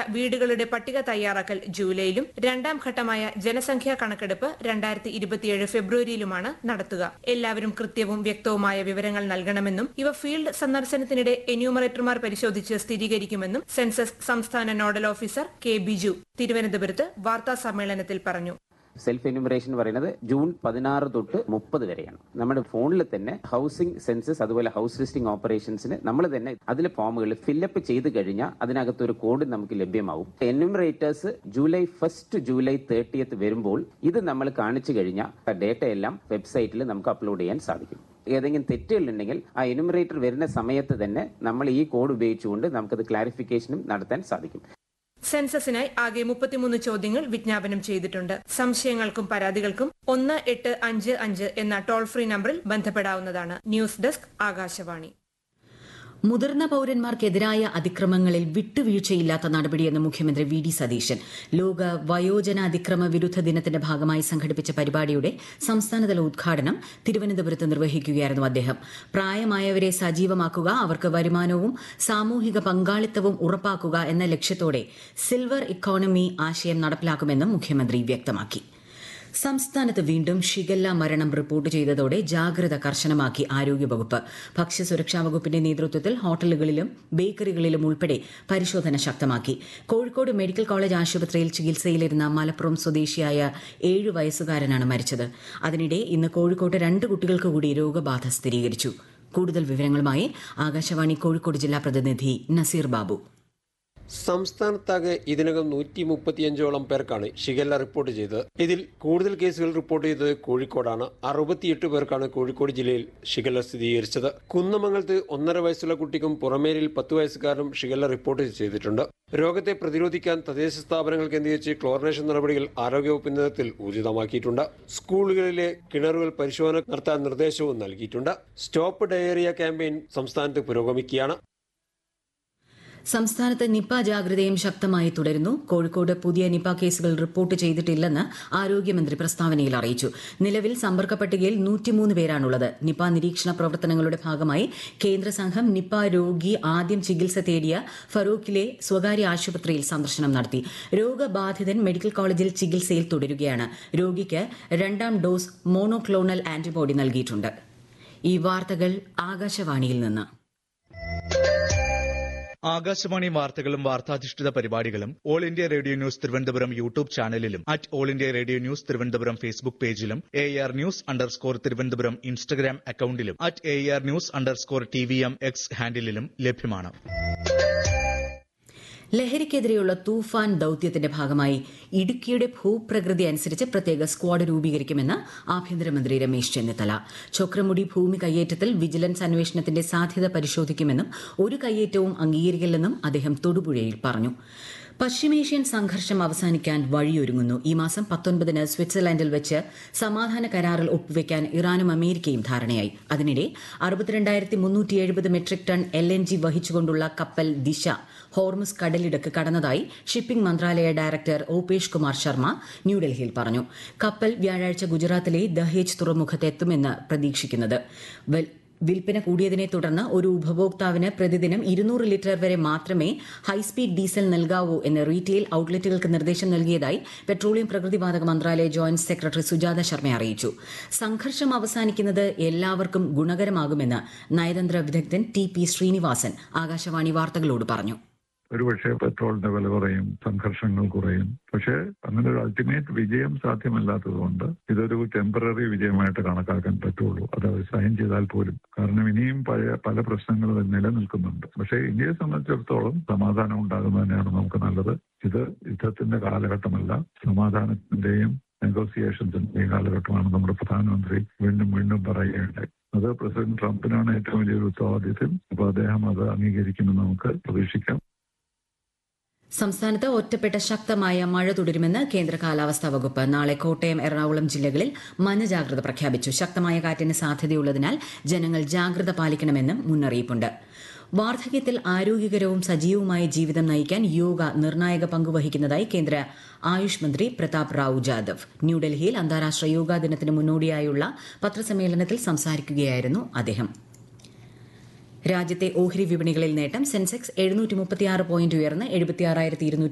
വീടുകളുടെ പട്ടിക തയ്യാറാക്കൽ ജൂലൈയിലും രണ്ടാം ഘട്ടമായ ജനസംഖ്യാ കണക്കെടുപ്പ് രണ്ടായിരത്തി ഇരുപത്തിയേഴ് ഫെബ്രുവരിയിലുമാണ് നടത്തുക എല്ലാവരും കൃത്യവും വ്യക്തവുമായ വിവരങ്ങൾ നൽകണമെന്നും ഇവ ഫീൽഡ് സന്ദർശനത്തിനിടെ എന്യൂമറേറ്റർമാർ പരിശോധിച്ച് സ്ഥിരീകരിക്കുമെന്നും സെൻസസ് സംസ്ഥാന നോഡൽ ഓഫീസർ കെ ബിജു തിരുവനന്തപുരത്ത് വാർത്താ സമ്മേളനത്തിൽ പറഞ്ഞു സെൽഫ് എന്യൂമറേഷൻ എന്ന് പറയുന്നത് ജൂൺ പതിനാറ് തൊട്ട് മുപ്പത് വരെയാണ് നമ്മുടെ ഫോണിൽ തന്നെ ഹൗസിംഗ് സെൻസസ് അതുപോലെ ഹൗസ് ലിസ്റ്റിംഗ് ഓപ്പറേഷൻസിന് നമ്മൾ തന്നെ അതിലെ ഫോമുകൾ ഫില്ലപ്പ് ചെയ്ത് കഴിഞ്ഞാൽ അതിനകത്ത് ഒരു കോഡ് നമുക്ക് ലഭ്യമാവും enumerators July first July thirtieth വരുമ്പോൾ ഇത് നമ്മൾ കാണിച്ചു കഴിഞ്ഞാൽ ഡേറ്റ എല്ലാം വെബ്സൈറ്റിൽ നമുക്ക് അപ്ലോഡ് ചെയ്യാൻ സാധിക്കും ഏതെങ്കിലും തെറ്റുകൾ ഉണ്ടെങ്കിൽ ആ എന്യൂമറേറ്റർ വരുന്ന സമയത്ത് തന്നെ നമ്മൾ ഈ കോഡ് ഉപയോഗിച്ചുകൊണ്ട് നമുക്കത് ക്ലാരിഫിക്കേഷനും നടത്താൻ സാധിക്കും സെൻസസിനായി ആകെ മുപ്പത്തിമൂന്ന് ചോദ്യങ്ങൾ വിജ്ഞാപനം ചെയ്തിട്ടുണ്ട് സംശയങ്ങൾക്കും പരാതികൾക്കും ഒന്ന് എട്ട് അഞ്ച് അഞ്ച് എന്ന ടോൾ ഫ്രീ നമ്പറിൽ ബന്ധപ്പെടാവുന്നതാണ് ന്യൂസ് ഡെസ്ക് ആകാശവാണി മുതിർന്ന പൌരന്മാർക്കെതിരായ അതിക്രമങ്ങളിൽ വിട്ടുവീഴ്ചയില്ലാത്ത നടപടിയെന്ന് മുഖ്യമന്ത്രി വി ഡി സതീശൻ ലോക വയോജന അതിക്രമ വിരുദ്ധ ദിനത്തിന്റെ ഭാഗമായി സംഘടിപ്പിച്ച പരിപാടിയുടെ സംസ്ഥാനതല ഉദ്ഘാടനം തിരുവനന്തപുരത്ത് നിർവഹിക്കുകയായിരുന്നു അദ്ദേഹം പ്രായമായവരെ സജീവമാക്കുക അവർക്ക് വരുമാനവും സാമൂഹിക പങ്കാളിത്തവും ഉറപ്പാക്കുക എന്ന ലക്ഷ്യത്തോടെ സിൽവർ ഇക്കോണമി ആശയം നടപ്പിലാക്കുമെന്നും മുഖ്യമന്ത്രി വ്യക്തമാക്കി സംസ്ഥാനത്ത് വീണ്ടും ഷിഗല്ല മരണം റിപ്പോർട്ട് ചെയ്തതോടെ ജാഗ്രത കർശനമാക്കി ആരോഗ്യവകുപ്പ് ഭക്ഷ്യസുരക്ഷാ വകുപ്പിന്റെ നേതൃത്വത്തിൽ ഹോട്ടലുകളിലും ബേക്കറികളിലും ഉൾപ്പെടെ പരിശോധന ശക്തമാക്കി കോഴിക്കോട് മെഡിക്കൽ കോളേജ് ആശുപത്രിയിൽ ചികിത്സയിലിരുന്ന മലപ്പുറം സ്വദേശിയായ ഏഴു വയസ്സുകാരനാണ് മരിച്ചത് അതിനിടെ ഇന്ന് കോഴിക്കോട്ട് രണ്ട് കുട്ടികൾക്ക് കൂടി രോഗബാധ സ്ഥിരീകരിച്ചു കൂടുതൽ വിവരങ്ങളുമായി ആകാശവാണി കോഴിക്കോട് ജില്ലാ പ്രതിനിധി നസീർ ബാബു സംസ്ഥാനത്താകെ ഇതിനകം നൂറ്റി മുപ്പത്തിയഞ്ചോളം പേർക്കാണ് ഷിഗല്ല റിപ്പോർട്ട് ചെയ്തത് ഇതിൽ കൂടുതൽ കേസുകൾ റിപ്പോർട്ട് ചെയ്തത് കോഴിക്കോടാണ് അറുപത്തിയെട്ട് പേർക്കാണ് കോഴിക്കോട് ജില്ലയിൽ ഷിഗല്ല സ്ഥിരീകരിച്ചത് കുന്നമംഗലത്ത് ഒന്നര വയസ്സുള്ള കുട്ടിക്കും പുറമേരിൽ പത്ത് വയസ്സുകാരനും ഷിഗല്ല റിപ്പോർട്ട് ചെയ്തിട്ടുണ്ട് രോഗത്തെ പ്രതിരോധിക്കാൻ തദ്ദേശ സ്ഥാപനങ്ങൾ കേന്ദ്രീകരിച്ച് ക്ലോറിനേഷൻ നടപടികൾ ആരോഗ്യവകുപ്പിന്റെ നേതൃത്വത്തിൽ ഊർജിതമാക്കിയിട്ടുണ്ട് സ്കൂളുകളിലെ കിണറുകൾ പരിശോധന നടത്താൻ നിർദ്ദേശവും നൽകിയിട്ടുണ്ട് സ്റ്റോപ്പ് ഡയേറിയ ക്യാമ്പയിൻ സംസ്ഥാനത്ത് പുരോഗമിക്കുകയാണ് സംസ്ഥാനത്ത് നിപ ജാഗ്രതയും ശക്തമായി തുടരുന്നു കോഴിക്കോട് പുതിയ നിപ കേസുകൾ റിപ്പോർട്ട് ചെയ്തിട്ടില്ലെന്ന് ആരോഗ്യമന്ത്രി പ്രസ്താവനയിൽ അറിയിച്ചു നിലവിൽ സമ്പർക്ക പട്ടികയിൽ നൂറ്റിമൂന്ന് പേരാണുള്ളത് നിപ നിരീക്ഷണ പ്രവർത്തനങ്ങളുടെ ഭാഗമായി കേന്ദ്ര സംഘം നിപ രോഗി ആദ്യം ചികിത്സ തേടിയ ഫറൂഖിലെ സ്വകാര്യ ആശുപത്രിയിൽ സന്ദർശനം നടത്തി രോഗബാധിതൻ മെഡിക്കൽ കോളേജിൽ ചികിത്സയിൽ തുടരുകയാണ് രോഗിക്ക് രണ്ടാം ഡോസ് മോണോക്ലോണൽ ആന്റിബോഡി നൽകിയിട്ടുണ്ട് ഈ വാർത്തകൾ ആകാശവാണിയിൽ നിന്ന് ആകാശവാണി വാർത്തകളും വാർത്താധിഷ്ഠിത പരിപാടികളും all India radio news Thiruvananthapuram YouTube ചാനലിലും at all India radio news Thiruvananthapuram Facebook പേജിലും A R news underscore Thiruvananthapuram Instagram അക്കൌണ്ടിലും at A R news underscore T V M X ഹാൻഡിലും ലഭ്യമാണ് ലഹരിക്കെതിരെയുള്ള തൂഫാൻ ദൌത്യത്തിന്റെ ഭാഗമായി ഇടുക്കിയുടെ ഭൂപ്രകൃതി അനുസരിച്ച് പ്രത്യേക സ്ക്വാഡ് രൂപീകരിക്കുമെന്ന് ആഭ്യന്തരമന്ത്രി രമേശ് ചെന്നിത്തല ചൊക്രമുടി ഭൂമി കയ്യേറ്റത്തിൽ വിജിലൻസ് അന്വേഷണത്തിന്റെ സാധ്യത പരിശോധിക്കുമെന്നും ഒരു കയ്യേറ്റവും അംഗീകരിക്കില്ലെന്നും അദ്ദേഹം തൊടുപുഴയിൽ പറഞ്ഞു പശ്ചിമേഷ്യൻ സംഘർഷം അവസാനിക്കാൻ വഴിയൊരുങ്ങുന്നു ഈ മാസം പത്തൊൻപതിന് സ്വിറ്റ്സർലാൻഡിൽ വെച്ച് സമാധാന കരാറിൽ ഒപ്പുവെക്കാൻ ഇറാനും അമേരിക്കയും ധാരണയായി അതിനിടെ അറുപത്തിരണ്ടായിരത്തി മുന്നൂറ്റി എഴുപത് metric tonne L N G വഹിച്ചുകൊണ്ടുള്ള കപ്പൽ ദിശ ഹോർമുസ് കടലിടുക്ക് കടന്നതായി ഷിപ്പിംഗ് മന്ത്രാലയ ഡയറക്ടർ ഓപേഷ് കുമാർ ശർമ്മ ന്യൂഡൽഹിയിൽ പറഞ്ഞു കപ്പൽ വ്യാഴാഴ്ച ഗുജറാത്തിലെ ദഹേജ് തുറമുഖത്ത് എത്തുമെന്ന് പ്രതീക്ഷിക്കുന്നത് വിൽപ്പന കൂടിയതിനെ തുടർന്ന് ഒരു ഉപഭോക്താവിന് പ്രതിദിനം ഇരുന്നൂറ് ലിറ്റർ വരെ മാത്രമേ ഹൈസ്പീഡ് ഡീസൽ നൽകാവൂ എന്ന് റീറ്റെയിൽ ഔട്ട്ലെറ്റുകൾക്ക് നിർദ്ദേശം നൽകിയതായി പെട്രോളിയം പ്രകൃതിവാതക മന്ത്രാലയ ജോയിന്റ് സെക്രട്ടറി സുജാത ശർമ്മ അറിയിച്ചു സംഘർഷം അവസാനിക്കുന്നത് എല്ലാവർക്കും ഗുണകരമാകുമെന്ന് നയതന്ത്ര വിദഗ്ധൻ ടി പി ശ്രീനിവാസൻ ആകാശവാണി വാർത്തകളോട് പറഞ്ഞു ഒരുപക്ഷെ പെട്രോളിന്റെ വില കുറയും സംഘർഷങ്ങൾ കുറയും പക്ഷേ അങ്ങനെ ഒരു അൾട്ടിമേറ്റ് വിജയം സാധ്യമല്ലാത്തതുകൊണ്ട് ഇതൊരു ടെമ്പററി വിജയമായിട്ട് കണക്കാക്കാൻ പറ്റുള്ളൂ അത് അവർ സൈൻ ചെയ്താൽ പോലും കാരണം ഇനിയും പഴയ പല പ്രശ്നങ്ങളും നിലനിൽക്കുന്നുണ്ട് പക്ഷേ ഇന്ത്യയെ സംബന്ധിച്ചിടത്തോളം സമാധാനം ഉണ്ടാകുന്നത് തന്നെയാണ് നമുക്ക് നല്ലത് ഇത് യുദ്ധത്തിന്റെ കാലഘട്ടമല്ല സമാധാനത്തിന്റെയും നെഗോസിയേഷൻസിന്റെയും കാലഘട്ടമാണ് നമ്മുടെ പ്രധാനമന്ത്രി വീണ്ടും വീണ്ടും പറയുകയുണ്ടായി അത് പ്രസിഡന്റ് ട്രംപിനാണ് ഏറ്റവും വലിയൊരു ഉത്തരവാദിത്യം അപ്പോൾ അദ്ദേഹം അത് അംഗീകരിക്കുമെന്ന് നമുക്ക് പ്രതീക്ഷിക്കാം സംസ്ഥാനത്ത് ഒറ്റപ്പെട്ട ശക്തമായ മഴ തുടരുമെന്ന് കേന്ദ്ര കാലാവസ്ഥാ വകുപ്പ് നാളെ കോട്ടയം എറണാകുളം ജില്ലകളിൽ മഞ്ഞ ജാഗ്രത പ്രഖ്യാപിച്ചു ശക്തമായ കാറ്റിന് സാധ്യതയുള്ളതിനാൽ ജനങ്ങൾ ജാഗ്രത പാലിക്കണമെന്നും മുന്നറിയിപ്പുണ്ട് വാർദ്ധക്യത്തിൽ ആരോഗ്യകരവും സജീവവുമായ ജീവിതം നയിക്കാൻ യോഗ നിർണായക പങ്കുവഹിക്കുന്നതായി കേന്ദ്ര ആയുഷ് മന്ത്രി പ്രതാപ് റാവു ജാദവ് ന്യൂഡൽഹിയിൽ അന്താരാഷ്ട്ര യോഗാ ദിനത്തിന് മുന്നോടിയായുള്ള പത്രസമ്മേളനത്തിൽ സംസാരിക്കുകയായിരുന്നു അദ്ദേഹം രാജ്യത്തെ ഓഹരി വിപണികളിൽ നേട്ടം സെൻസെക്സ് എഴുന്നൂറ്റി മുപ്പത്തിയാറ് പോയിന്റ് ഉയർന്ന് എഴുപത്തിയാറായിരത്തി ഇരുന്നൂറ്റി